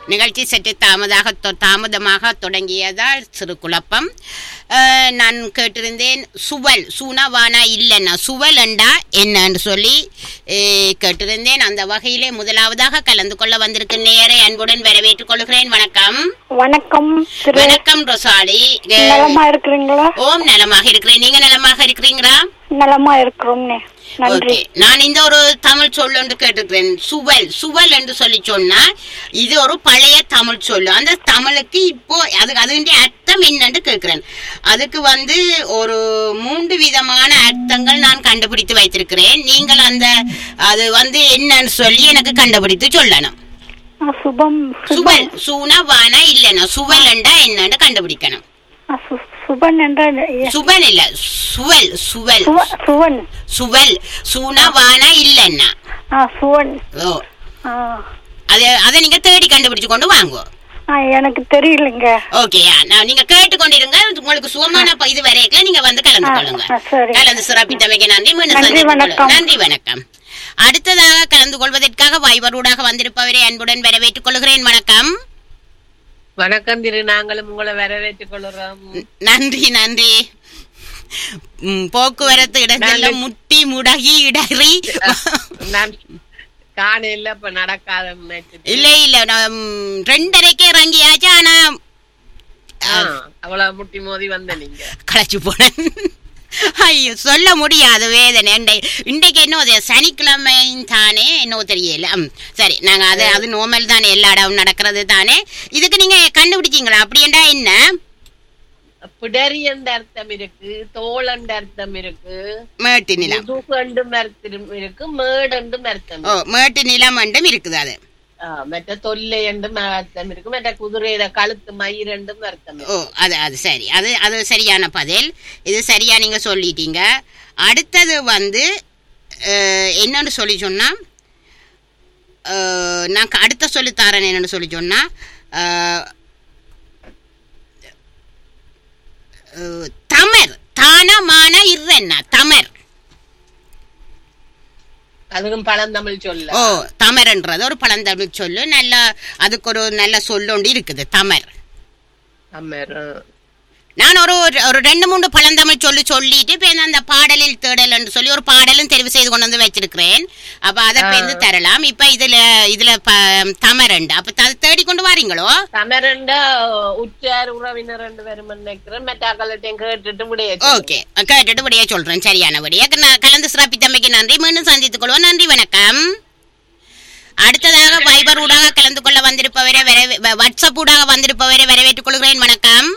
நிகழ்ச்சி சற்று தாமதாக தொ- தாமதமாக தொடங்கியதால் சிறு குழப்பம் அஹ், நான் கேட்டிருந்தேன் சுவல் சூனா வானா இல்லைன்னா சுவல் என்றா என்னன்னு சொல்லி அஹ், கேட்டிருந்தேன் அந்த வகையிலே முதலாவதாக கலந்து கொள்ள வந்திருக்கும் நேரை அன்புடன் வரவேற்றுக் கொள்கிறேன் வணக்கம் வணக்கம் திரு வணக்கம் ரொசாலி அஹ், நலமா இருக்கிறீங்களா ஓம் நலமாக இருக்கிறேன் நீங்க நலமாக இருக்கிறீங்களா நலமா இருக்கிறோம்னே நன்றி ஓகே நான் இந்த ஒரு தமிழ் சொல் ஒன்று கேட்டிருக்கிறேன் சுவல் சுவல் என்று சொல்லி சொன்னா இது ஒரு பழைய தமிழ் சொல்லு அந்த தமிழுக்கு இப்போ அது அதுடைய அர்த்தம் என்னன்னு கேட்கிறேன் அதுக்கு வந்து ஒரு மூன்று விதமான அர்த்தங்கள் நான் கண்டுபிடித்து வைத்திருக்கிறேன் நீங்கள் அந்த அது வந்து என்னன்னு சொல்லி எனக்கு கண்டுபிடித்து சொல்லணும் ஆ, சுபம் சுவல் சூனா வானா இல்லைன்னா சுவல் என்றா என்னன்னு கண்டுபிடிக்கணும் ஆ, சு- சுபன் என்றால் எ- சுவல் இல்ல சுவல் சுவல் சுவ- சுவன் சுவல் சூனா வானா இல்லைன்னா ஆ சுவன் ஓ ஆ அது அதை நீங்க தேடி கண்டுபிடிச்சு கொண்டு வாங்கோ ஆ, எனக்கு தெரியலங்க ஓகே நான் நீங்க கேட்டுக்கொண்டிருங்க உங்களுக்கு சுகமான ப- இது வரைக்கும் நீங்க வந்து கலந்து ஆ, கொள்ளுங்க ஆ, சரி. கலந்து சிறப்பித்தமைக்கு நன்றி மீண்டும் நன்றி, சந்தித்துக் கொள்ளும். வணக்கம். நன்றி வணக்கம் அடுத்ததாக கலந்து கொள்வதற்காக வைபரூடாக வந்திருப்பவரை அன்புடன் வரவேற்றுக் கொள்கிறேன் வணக்கம் வணக்கம் திரு நாங்களும் உங்களை வரவேற்றுக் கொள்கிறோம் நன்றி நன்றி ம், போக்குவரத்து இடங்கள்ல நன்றி. முட்டி முடகி இடறி நான் காணையில இப்ப நடக்காத நினைச்சிட்டு. இல்ல இல்ல நான் ம், ரெண்டரைக்கே இறங்கியாச்சு ஆனா ஆ, அவ்வளவு முட்டி மோதி வந்த நீங்க களைச்சு போனேன் ஐயோ சொல்ல முடியாது வேதனை இண்டை- இன்றைக்கு என்ன அது சனிக்கிழமை தானே என்னவோ தெரியல ம், சரி நாங்க அது அது நோமல் தானே எல்லா இடமும் நடக்கிறது தானே இதுக்கு நீங்க கண்டுபிடிச்சீங்களா அப்படியேண்டா என்ன பிடரி என்ற அர்த்தம் இருக்கு தோல் என்ற அர்த்தம் இருக்கு மேட்டு நிலம் முதுகு என்றும் அர்த்தம் இருக்கு மேடு என்றும் அர்த்தம் ஓ இருக்கு. மேட்டு நிலம் என்றும் இருக்குது அது ஆ, மற்ற தொல்லை என்றும் அர்த்தம் இருக்கு மற்ற குதிரையில கழுத்து மயிர் என்றும் அர்த்தம் இருக்கு. ஓ அது அது சரி அது அது சரியான பதில் இது சரியா நீங்க சொல்லிட்டீங்க அடுத்தது வந்து அஹ், என்னன்னு சொல்லி சொன்னா அஹ், நான் க- அடுத்த சொல்லி தரேன் என்னன்னு சொல்லி சொன்னா அஹ், அஹ், தமர் தானமான இர்றன்னா தமர் அதுவும் பழந்தமிழ் சொல்ல ஓ தமர்ன்றது ஒரு பழந்தமிழ் சொல்லு நல்ல அதுக்கு ஒரு நல்ல சொல்லொண்டு இருக்குது தமர் அம்மர் ஆ. நான் ஒரு ஒரு ரெண்டு மூணு பழந்தமிழ் சொல்லி சொல்லிட்டு இப்ப அந்த பாடலில் தேடல்னு சொல்லி ஒரு பாடலும் தெரிவு செய்து கொண்டு வந்து வச்சிருக்கிறேன் அப்ப அதை பேருந்து தரலாம் இப்ப இதுல இதுல ப- தமரண்டு அப்ப அதை தேடி கொண்டு வாரீங்களோ தமிழண்டா உற்றார் உறவினர் ரெண்டு பேரும் நினைக்கிறேன் மெட்டாக்கள்கிட்டையும் கேட்டுட்டு விடைய ஓகே கேட்டுட்டு விடைய சொல்றேன் சரியான விடைய நான் கலந்து சிறப்பித்தமைக்கு நன்றி மீண்டும் சந்தித்துக் கொள்வோம் நன்றி வணக்கம் அடுத்ததாக வைபர் ஊடாக கலந்து கொள்ள வந்திருப்பவரை வரவே- வ- வாட்ஸ்அப் ஊடாக வந்திருப்பவரை வரவேற்றுக் கொள்கிறேன் வணக்கம்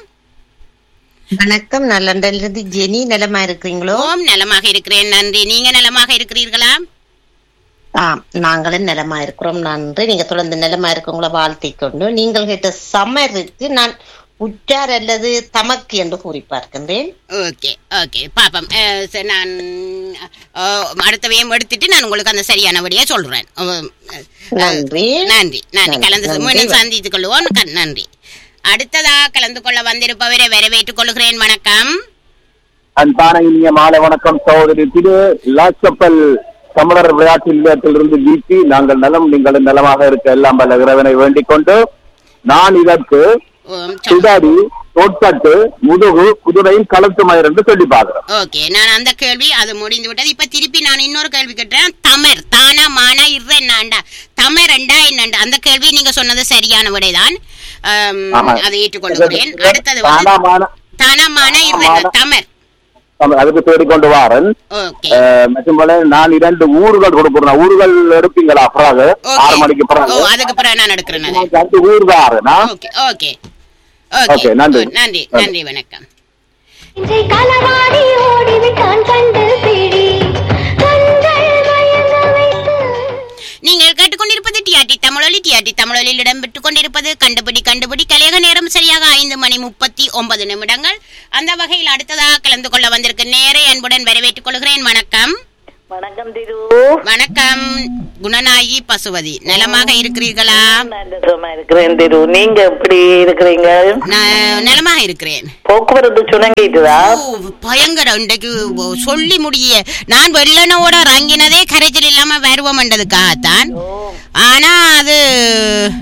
வணக்கம் நல்லண்டிலிருந்து ஜெனி நலமா இருக்கிறீங்களோ ஓம் நலமாக இருக்கிறேன் நன்றி நீங்க நலமாக இருக்கிறீர்களா ஆம் நாங்களும் நலமா இருக்கிறோம் நன்றி நீங்க தொடர்ந்து நலமா இருக்கவங்கள வாழ்த்திக் கொண்டு நீங்கள் கேட்ட சமருக்கு நான் உற்றார் அல்லது தமக்கு என்று கூறி பார்க்கின்றேன் ஓகே ஓகே பாப்பம் அஹ், சரி, நான் அஹ், அடுத்த வேம் எடுத்துட்டு நான் உங்களுக்கு அந்த சரியான வழியா சொல்றேன் அஹ், அஹ், நன்றி நன்றி நன்றி நன்றி, கலந்து நன்றி. மீண்டும் சந்தித்துக் கொள்வோம் க- நன்றி அடுத்ததா கலந்து கொள்ள வந்திருப்பவரை வரவேற்றுக் கொள்கிறேன் வணக்கம் அன்பான இனிய மாலை வணக்கம் சகோதரி திரு லாச்சப்பல் தமிழர் விளையாட்டு நிலையத்திலிருந்து வீசி நாங்கள் நலம் நீங்கள் நலமாக இருக்க எல்லாம் பல இறைவனை வேண்டிக் கொண்டு நான் இதற்கு ஓம் சொல்- சுடாடி தோட்பட்டு முதுகு குதிரையும் களத்து மயிர் என்று சொல்லி பார்க்கிறோம் ஓகே நான் அந்த கேள்வி அது முடிந்து விட்டது இப்ப திருப்பி நான் இன்னொரு கேள்வி கேட்டேன் தமர் தானா மானா இர்றென்னாண்டா தமர் ரெண்டா என்னண்டா அந்த கேள்வி நீங்க சொன்னது சரியான விடைதான் அம், ஆமா. அதை ஏற்றுக்கொள்கிறேன் அடுத்தது வந்து தானாமான தானா மானா இர்றென்னா தமர் அதுக்கு தேடிக்கொண்டு வாரன் ஓகே அஹ், மற்றும் போல நான் இரண்டு ஊர்கள் கொடுக்குறேன் ஊர்கள் எடுப்பீங்களா பிறகு ஆறு மணிக்கு ஓ பிறகு அதுக்கு பிறகு நான் எடுக்கிறேன் அதை நான் ரெண்டு ஊர் தாருனா ஓகே ஓகே ஓகே, ஓகே நன்றி. ஓ, நன்றி நன்றி வணக்கம் இன்றை களவாடி ஓடிவிட்டான் கண்டு பிடி கண்கள் மயங்க வைத்து நீங்கள் கேட்டுக்கொண்டிருப்பது டிஆர்டி தமிழொலி டிஆர்டி தமிழொலியில் இடம்பெற்றுக் கொண்டிருப்பது கண்டுபிடி கண்டுபிடி கலையக நேரம் சரியாக ஐந்து மணி முப்பத்தி ஒன்பது நிமிடங்கள் அந்த வகையில் அடுத்ததாக கலந்து கொள்ள வந்திருக்க நேரை அன்புடன் வரவேற்றுக் கொள்கிறேன் வணக்கம் வணக்கம் திரு வணக்கம் குணநாயகி பசுவதி நலமாக இருக்கிறீர்களா நல்ல சும்மா இருக்கிறேன் திரு நீங்க எப்படி இருக்கிறீங்க நான் நலமாக இருக்கிறேன் போக்குவரத்து சுணங்கிட்டுதா ஓ, பயங்கர இன்றைக்கு ஓ, சொல்லி முடிய நான் வெள்ளனோட இறங்கினதே கரைச்சல் இல்லாம வருவோம்ன்றதுக்காகத்தான் ஆனா அது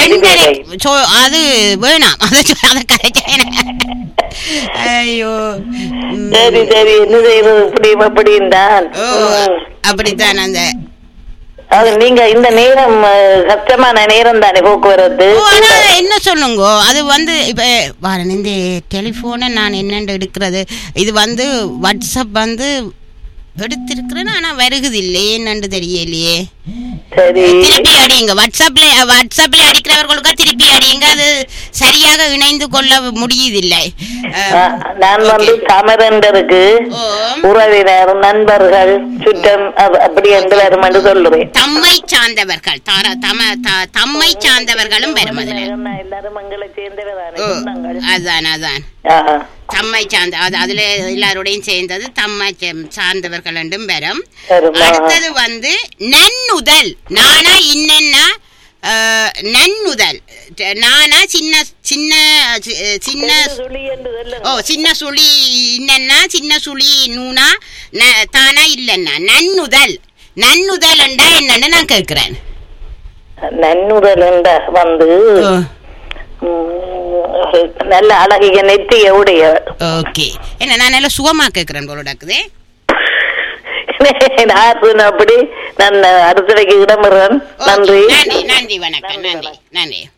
ரெண்டரை சோ- அது வேணாம் அதை சொ- அதை கரைச்சேன் ஐயோ ம். சரி சரி என்ன செய்யறது இப்படி அப்படின் தான் ஓ அப்படித்தான் அந்த அது நீங்க இந்த நேரம் அஹ், கஷ்டமான நேரம் தானே போக்குவரத்து ஓ, ஆனா என்ன சொல்லுங்க அது வந்து இப்ப பாருங்க இந்த டெலிஃபோனை நான் என்னென்று எடுக்கிறது இது வந்து வாட்ஸ்அப் வந்து எடுத்திருக்கிறேன் ஆனா வருகுது இல்லையே என்னன்னு தெரியலையே சரி திருப்பி அடியுங்க வாட்ஸ்அப்ல வாட்ஸ்அப்ல அடிக்கிறவர்களுக்கு திருப்பி அடியுங்க அது சரியாக இணைந்து கொள்ள முடியுதில்லை அஹ், அஹ், நான் வந்து சமரண்டருக்கு ஓ, உறவினர் நண்பர்கள் சுற்றம் அப்- அப்படி என்று வரும் என்று சொல்லுவேன் தம்மை சார்ந்தவர்கள் தார- தம- த- தம்மை சார்ந்தவர்களும் வரும் அதுல எல்லாரும் மங்களை சேர்ந்தவதானே ஓ, சொந்தங்கள். அதான் அதான் ஆஹா. தம்மை சார்ந்த அது அதுல எல்லாரோடையும் சேர்ந்தது தம்மை சே- சார்ந்தவர்கள் என்றும் வரும் வரும், ஆ. அடுத்தது வந்து நன்னுதல் நானா இன்னென்னா அஹ், நன்னுதல் ட- நானா சின்ன சின்ன சி- சின்ன சுழி என்று சொல்லுங்க. ஓ சின்ன சுழி இன்னன்னா சின்ன சுழி நூனா ந- தானா இல்லைன்னா நன்னுதல் நன்னுதல் என்றா என்னன்னு நான் கேட்கிறேன் நன்னுதல் என்ற வந்து ம், நல்ல அழகிய நெற்றிய உடைய ஓகே என்ன நான் நல்லா சுகமா கேட்கிறேன் போலடாக்குதே நான் சொன்ன அப்படி நான் அடுத்த வைக்க இடம்பெறேன் நன்றி நன்றி நன்றி வணக்கம் நன்றி நன்றி